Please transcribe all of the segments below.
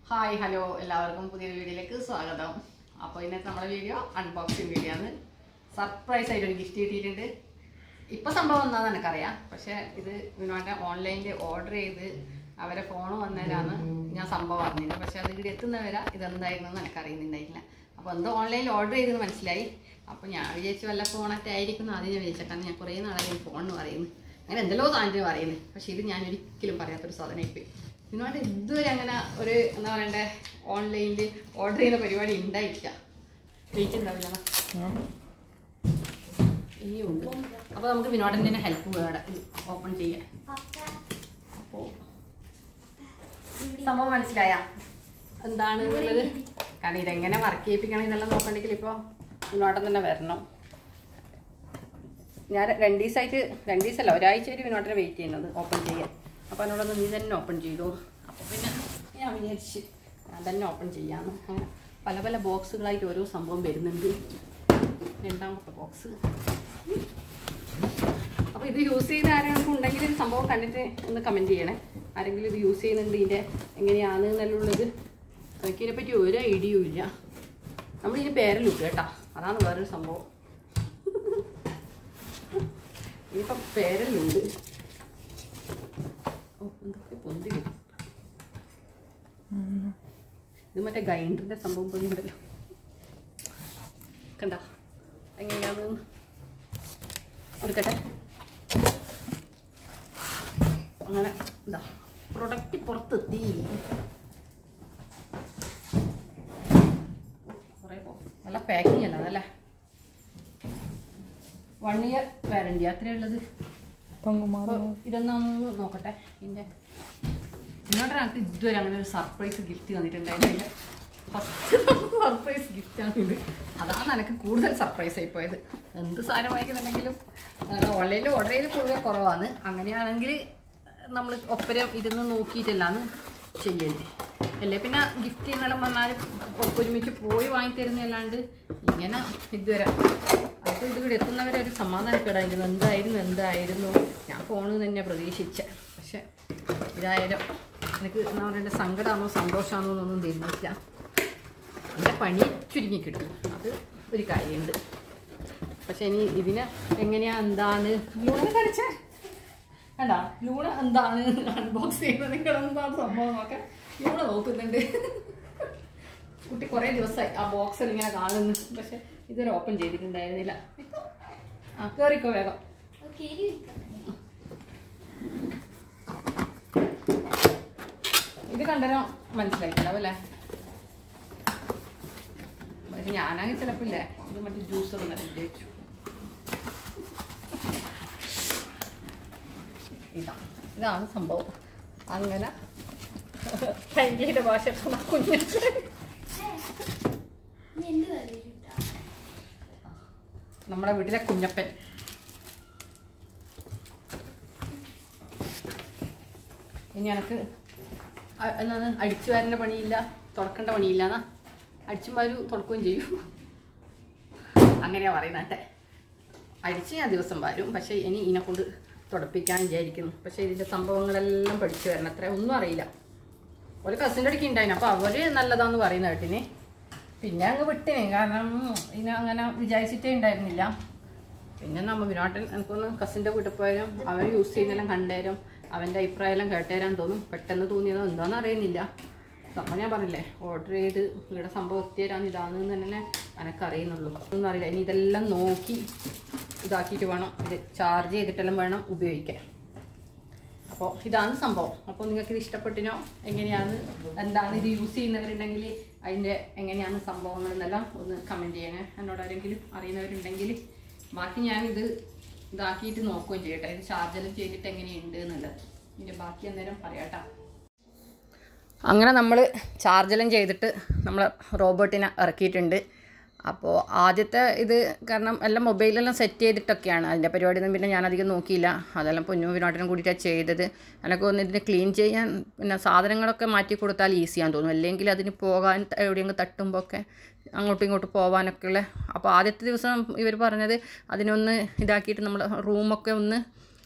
Hi hello എല്ലാവർക്കും പുതിയൊരു വീഡിയോയിലേക്ക് സ്വാഗതം അപ്പോൾ ഇന്നത്തെ നമ്മുടെ വീഡിയോ അൺബോക്സിങ് വീഡിയോ ആണ് സർപ്രൈസ് ആയിട്ട് ഒരു ഗിഫ്റ്റ് കിട്ടിയിട്ടുണ്ട് ഇപ്പോൾ സംഭവം എന്താണെന്ന് എനിക്കറിയാം പക്ഷേ ഇത് വിനോദ ഓൺലൈനിൽ ഓർഡർ ചെയ്ത് അവരെ ഫോൺ വന്നതിലാണ് ഞാൻ സംഭവം അറിഞ്ഞത് പക്ഷേ അത് ഇവിടെ എത്തുന്നവരെ ഇതെന്തായിരുന്നു എന്ന് എനിക്കറിയുന്നുണ്ടായില്ല അപ്പോൾ എന്തോ ഓൺലൈനിൽ ഓർഡർ ചെയ്തെന്ന് മനസ്സിലായി അപ്പോൾ ഞാൻ വിചാരിച്ചു വല്ല ഫോണൊക്കെ ആയിരിക്കും എന്ന് ആദ്യം ഞാൻ വിചാരിച്ചു കാരണം ഞാൻ കുറേ നാളായി ഫോൺ എന്ന് പറയുന്നത് അങ്ങനെ എന്തെല്ലോ സാധനം പറയുന്നത് പക്ഷേ ഇത് ഞാൻ ഒരിക്കലും പറയാത്തൊരു സാധനമായിപ്പോയി ഇതിനോട് ഇതുവരെ അങ്ങനെ ഒരു എന്താ പറയണ്ടേ ഓൺലൈനിൽ ഓർഡർ ചെയ്യുന്ന പരിപാടി ഉണ്ടായിട്ടില്ല വെയിറ്റ് ഉണ്ടാവില്ല ഇനിയും ഉണ്ട് അപ്പോൾ നമുക്ക് വിനോദൻ്റെ തന്നെ ഹെൽപ്പ് വേണം ഓപ്പൺ ചെയ്യാൻ അപ്പോൾ സംഭവം മനസ്സിലായ എന്താണ് എന്നുള്ളത് കാരണം ഇതെങ്ങനെ വർക്ക് ചെയ്യിപ്പിക്കണം എന്നെല്ലാം നോക്കണമെങ്കിൽ ഇപ്പോൾ വിനോദം തന്നെ വരണം ഞാൻ രണ്ട് ദിവസമായിട്ട് രണ്ട് ദിവസമല്ല ഒരാഴ്ചയായിട്ട് വിനോദനെ വെയിറ്റ് ചെയ്യുന്നത് ഓപ്പൺ ചെയ്യാൻ അപ്പോൾ എന്നോടൊന്ന് നീ തന്നെ ഓപ്പൺ ചെയ്തു അപ്പോൾ പിന്നെ ഞാൻ വിചാരിച്ച് ഞാൻ തന്നെ ഓപ്പൺ ചെയ്യാമെന്ന് അങ്ങനെ പല പല ബോക്സുകളായിട്ട് ഓരോ സംഭവം വരുന്നുണ്ട് രണ്ടാമത്തെ ബോക്സ് അപ്പോൾ ഇത് യൂസ് ചെയ്ത ആരെങ്കിലും ഉണ്ടെങ്കിൽ ഇത് സംഭവം കണ്ടിട്ട് ഒന്ന് കമൻറ്റ് ചെയ്യണേ ആരെങ്കിലും ഇത് യൂസ് ചെയ്യുന്നുണ്ട് ഇതിൻ്റെ എങ്ങനെയാണ് എന്നുള്ളത് എനിക്കിതിനെ പറ്റി ഒരു ഐഡിയയും ഇല്ല നമ്മളിതിന് പേരലുണ്ട് കേട്ടോ അതാണ് വേറൊരു സംഭവം ഇനിയിപ്പം പേരലുണ്ട് ഓ എന്തൊക്കെ പൊന്തി വരും. ഇത് മറ്റേ ഗ്രൈൻഡറിന്റെ സംഭവം പോലെ ഉണ്ടല്ലോ കണ്ട എങ്ങനെയാന്ന് എടുക്കട്ടെ അങ്ങനെ എന്താ പ്രൊഡക്റ്റ് പുറത്തെത്തി കുറേ പോ നല്ല പാക്കിംഗ് അല്ല അതല്ലേ വൺ ഇയർ വാറണ്ടി അത്രേ ഉള്ളത് അപ്പൊ ഇതൊന്നൊന്ന് നോക്കട്ടെ ഇതിന്റെ നിങ്ങളുടെ എനിക്ക് ഇതുവരെ അങ്ങനെ ഒരു സർപ്രൈസ് ഗിഫ്റ്റ് തന്നിട്ടുണ്ടായിരുന്നില്ല ഫസ്റ്റ് സർപ്രൈസ് ഗിഫ്റ്റ് ആണ് ഇത് അതാണ് എനിക്ക് കൂടുതൽ സർപ്രൈസ് ആയി പോയത് എന്ത് സാധനം വാങ്ങിക്കുന്നുണ്ടെങ്കിലും ഓൺലൈനിൽ ഓർഡർ ചെയ്ത് പൊതുവെ കുറവാണ് അങ്ങനെയാണെങ്കിൽ നമ്മൾ ഒപ്പരം ഇരുന്ന് നോക്കിയിട്ടല്ലാന്ന് ചെയ്യല് അല്ലേ പിന്നെ ഗിഫ്റ്റ് ചെയ്യുന്നെല്ലാം പറഞ്ഞാൽ ഒരുമിച്ച് പോയി വാങ്ങിത്തരുന്നതല്ലാണ്ട് ഇങ്ങനെ ഇതുവരെ അപ്പോൾ ഇത് ഇവിടെ എത്തുന്നവരെ ഒരു സമാധാനക്കേടായിരുന്നു എന്തായിരുന്നു എന്തായിരുന്നു ഞാൻ ഫോണിൽ തന്നെ പ്രതീക്ഷിച്ച പക്ഷെ ഇതായാലും എനിക്ക് എന്താ പറയണ്ടേ സങ്കടമാണോ സന്തോഷമാണോ എന്നൊന്നും തീരുമാനിച്ചില്ല എൻ്റെ പണി ചുരുങ്ങി കിട്ടും അത് ഒരു കാര്യമുണ്ട് പക്ഷെ ഇനി ഇതിന് എങ്ങനെയാ എന്താണ് ലൂണ കളിച്ചേ കണ്ടാ ലൂണ എന്താണ് അൺബോക്സ് ചെയ്യുന്നത് നിങ്ങൾ എന്താണ് സംഭവം നോക്കാൻ ലൂണ നോക്കുന്നുണ്ട് കുട്ടി കുറേ ദിവസമായി ആ ബോക്സിൽ ഇങ്ങനെ കാണുന്നു പക്ഷെ ഇതുവരെ ഓപ്പൺ ചെയ്തിട്ടുണ്ടായിരുന്നില്ല ആ കയറിക്കോ വേഗം ഇത് കണ്ടനോ മനസ്സിലായിട്ടില്ല അല്ലേ പക്ഷെ ഞാനാണെങ്കിൽ ചിലപ്പോൾ ഇല്ലേ ഇത് മറ്റേ ജ്യൂസ് ഒന്നും വിചാരിച്ചു ഇതാ ഇതാണ് സംഭവം അങ്ങനെ കൈകിയുടെ ഭാഷ കുഞ്ഞിട്ട് നമ്മുടെ വീട്ടിലെ കുഞ്ഞപ്പൻ ഇനി എനക്ക് അ- എന്താണ് അടിച്ചു വരേണ്ട പണിയില്ല തുടക്കേണ്ട പണിയില്ല എന്നാ അടിച്ചും വാരും തുടക്കുകയും ചെയ്യും അങ്ങനെയാ പറയുന്നട്ടെ അടിച്ച് ഞാൻ ദിവസം വരും പക്ഷേ ഇനി ഇതിനെ കൊണ്ട് തുടപ്പിക്കാൻ വിചാരിക്കുന്നു പക്ഷേ ഇതിൻ്റെ സംഭവങ്ങളെല്ലാം പഠിച്ചു വരണം അത്ര ഒന്നും അറിയില്ല ഒരു കസിൻ്റെ അടുക്ക് ഉണ്ടായിരുന്നു അപ്പോൾ അവർ നല്ലതാന്ന് പറയുന്ന കേട്ടിന് പിന്നെ അങ്ങ് വിട്ടിനെ കാരണം ഇതിനെ അങ്ങനെ വിചാരിച്ചിട്ടേ ഉണ്ടായിരുന്നില്ല പിന്നെ നമ്മ വിനോട്ടൻ എനിക്കൊന്ന് കസിൻ്റെ വീട്ടിൽ പോയാലും അവൻ യൂസ് ചെയ്യുന്നതെല്ലാം കണ്ടേരും അവൻ്റെ അഭിപ്രായം എല്ലാം കേട്ടേരാൻ തോന്നും പെട്ടെന്ന് തോന്നിയതോ എന്താണെന്ന് അറിയുന്നില്ല സംഭവം ഞാൻ പറഞ്ഞില്ലേ ഓർഡർ ചെയ്ത് ഇവിടെ സംഭവം എത്തിയരാന്ന് ഇതാണെന്ന് തന്നെ എനക്കറിയുന്നുള്ളൂ ഒന്നും അറിയില്ല ഇനി ഇതെല്ലാം നോക്കി ഇതാക്കിയിട്ട് വേണം ഇത് ചാർജ് ചെയ്തിട്ടെല്ലാം വേണം ഉപയോഗിക്കാൻ അപ്പോൾ ഇതാണ് സംഭവം അപ്പോൾ നിങ്ങൾക്ക് ഇത് ഇഷ്ടപ്പെട്ടിനോ എങ്ങനെയാണ് എന്താണ് ഇത് യൂസ് ചെയ്യുന്നവരുണ്ടെങ്കിൽ അതിൻ്റെ എങ്ങനെയാണ് സംഭവങ്ങൾ എന്നെല്ലാം ഒന്ന് കമൻറ്റ് ചെയ്യണേ എന്നോട് ആരെങ്കിലും അറിയുന്നവരുണ്ടെങ്കിൽ ബാക്കി ഞാനിത് ഇതാക്കിയിട്ട് നോക്കുകയും ചെയ്യട്ടെ ഇത് ചാർജെല്ലാം ചെയ്തിട്ട് എങ്ങനെയുണ്ട് എന്നുള്ളത് ഇതിൻ്റെ ബാക്കി അന്നേരം പറയാട്ടോ അങ്ങനെ നമ്മൾ ചാർജെല്ലാം ചെയ്തിട്ട് നമ്മൾ റോബോട്ടിനെ ഇറക്കിയിട്ടുണ്ട് അപ്പോൾ ആദ്യത്തെ ഇത് കാരണം എല്ലാം മൊബൈലെല്ലാം സെറ്റ് ചെയ്തിട്ടൊക്കെയാണ് അതിൻ്റെ പരിപാടിയൊന്നും പിന്നെ ഞാൻ അധികം നോക്കിയില്ല അതെല്ലാം പൊന്നും വിനോട്ടിനും കൂടിയിട്ടാണ് ചെയ്തത് എനിക്ക് ഒന്ന് ഇതിന് ക്ലീൻ ചെയ്യാൻ പിന്നെ സാധനങ്ങളൊക്കെ മാറ്റി കൊടുത്താൽ ഈസിയാന്ന് തോന്നുന്നു അല്ലെങ്കിൽ അതിന് പോകാൻ എവിടെയെങ്കിലും തട്ടുമ്പോൾ ഒക്കെ അങ്ങോട്ടും ഇങ്ങോട്ടും പോകാനൊക്കെ ഉള്ള അപ്പോൾ ആദ്യത്തെ ദിവസം ഇവർ പറഞ്ഞത് അതിനൊന്ന് ഇതാക്കിയിട്ട് നമ്മൾ റൂമൊക്കെ ഒന്ന്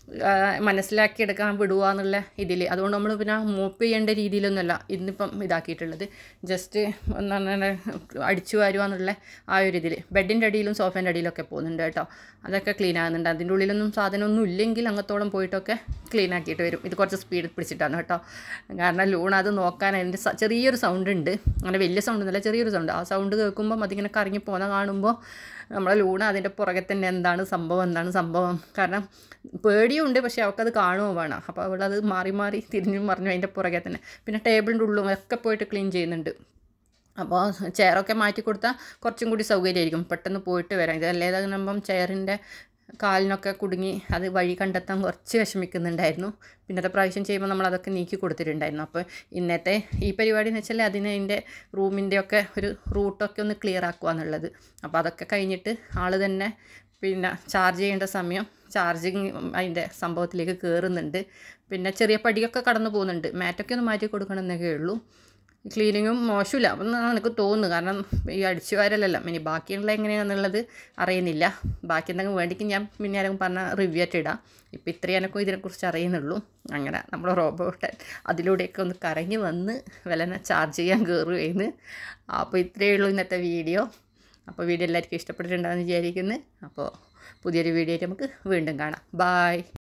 ആ, മനസ്സിലാക്കിയെടുക്കാൻ വിടുക എന്നുള്ള ഇതിൽ അതുകൊണ്ട് നമ്മൾ പിന്നെ മോപ്പ് ചെയ്യേണ്ട രീതിയിലൊന്നുമല്ല ഇന്നിപ്പം ഇതാക്കിയിട്ടുള്ളത് ജസ്റ്റ് എന്താണ് അടിച്ചു വാരുക എന്നുള്ള ആ ഒരു ഇതിൽ ബെഡിൻ്റെ അടിയിലും സോഫേൻ്റെ അടിയിലൊക്കെ പോകുന്നുണ്ട് കേട്ടോ അതൊക്കെ ക്ലീൻ ആകുന്നുണ്ട് അതിൻ്റെ ഉള്ളിലൊന്നും സാധനമൊന്നും ഇല്ലെങ്കിൽ അങ്ങത്തോളം പോയിട്ടൊക്കെ ക്ലീൻ ആക്കിയിട്ട് വരും ഇത് കുറച്ച് സ്പീഡിൽ പിടിച്ചിട്ടാണ് കേട്ടോ കാരണം ലൂൺ അത് നോക്കാൻ അതിൻ്റെ സ- ചെറിയൊരു സൗണ്ട് ഉണ്ട് അങ്ങനെ വലിയ സൗണ്ട് ഒന്നുമില്ല ചെറിയൊരു സൗണ്ട് ആ സൗണ്ട് കേൾക്കുമ്പം അതിങ്ങനെ കറങ്ങി പോകുന്ന കാണുമ്പോൾ നമ്മളെ ലൂണ അതിൻ്റെ പുറകെ തന്നെ എന്താണ് സംഭവം എന്താണ് സംഭവം കാരണം പേടിയുണ്ട് പക്ഷേ അവൾക്കത് കാണുകയും വേണം അപ്പോൾ അവളത് മാറി മാറി തിരിഞ്ഞും മറിഞ്ഞു അതിൻ്റെ പുറകെ തന്നെ പിന്നെ ടേബിളിൻ്റെ ഉള്ളും ഒക്കെ പോയിട്ട് ക്ലീൻ ചെയ്യുന്നുണ്ട് അപ്പോൾ ചെയറൊക്കെ മാറ്റി കൊടുത്താൽ കുറച്ചും കൂടി സൗകര്യമായിരിക്കും പെട്ടെന്ന് പോയിട്ട് വരാം ഇതല്ലേ ഇതാകുമ്പം ചെയറിൻ്റെ കാലിനൊക്കെ കുടുങ്ങി അത് വഴി കണ്ടെത്താൻ കുറച്ച് വിഷമിക്കുന്നുണ്ടായിരുന്നു പിന്നത്തെ പ്രാവശ്യം ചെയ്യുമ്പോൾ നമ്മൾ അതൊക്കെ നീക്കി കൊടുത്തിട്ടുണ്ടായിരുന്നു അപ്പോൾ ഇന്നത്തെ ഈ പരിപാടി എന്ന് വെച്ചാൽ അതിന് അതിൻ്റെ റൂമിൻ്റെ ഒക്കെ ഒരു റൂട്ടൊക്കെ ഒന്ന് ക്ലിയർ ആക്കുക എന്നുള്ളത് അപ്പോൾ അതൊക്കെ കഴിഞ്ഞിട്ട് ആൾ തന്നെ പിന്നെ ചാർജ് ചെയ്യേണ്ട സമയം ചാർജിങ് അതിൻ്റെ സംഭവത്തിലേക്ക് കയറുന്നുണ്ട് പിന്നെ ചെറിയ പടിയൊക്കെ കടന്നു പോകുന്നുണ്ട് മാറ്റൊക്കെ ഒന്ന് മാറ്റി കൊടുക്കണമെന്നൊക്കെ ഉള്ളൂ ക്ലീനിങ്ങും മോശമില്ല അപ്പം എനിക്ക് തോന്നുന്നു കാരണം ഈ അടിച്ചു വാരലല്ല ഇനി ബാക്കിയുള്ള എങ്ങനെയാണെന്നുള്ളത് അറിയുന്നില്ല ബാക്കി എന്തെങ്കിലും വേണ്ടിക്ക് ഞാൻ പിന്നെ ആരെങ്കിലും പറഞ്ഞ റിവ്യൂ ആയിട്ട് ഇടാം ഇപ്പം ഇത്രയും എനക്കും ഇതിനെക്കുറിച്ച് അറിയുന്നുള്ളൂ അങ്ങനെ നമ്മൾ റോബോട്ട് അതിലൂടെയൊക്കെ ഒന്ന് കറങ്ങി വന്ന് വിലനെ ചാർജ് ചെയ്യാൻ കയറുകയെന്ന് അപ്പോൾ ഇത്രയേ ഉള്ളൂ ഇന്നത്തെ വീഡിയോ അപ്പോൾ വീഡിയോ എല്ലാവർക്കും ഇഷ്ടപ്പെട്ടിട്ടുണ്ടാകുമെന്ന് വിചാരിക്കുന്നു അപ്പോൾ പുതിയൊരു വീഡിയോ ആയിട്ട് നമുക്ക് വീണ്ടും കാണാം ബായ്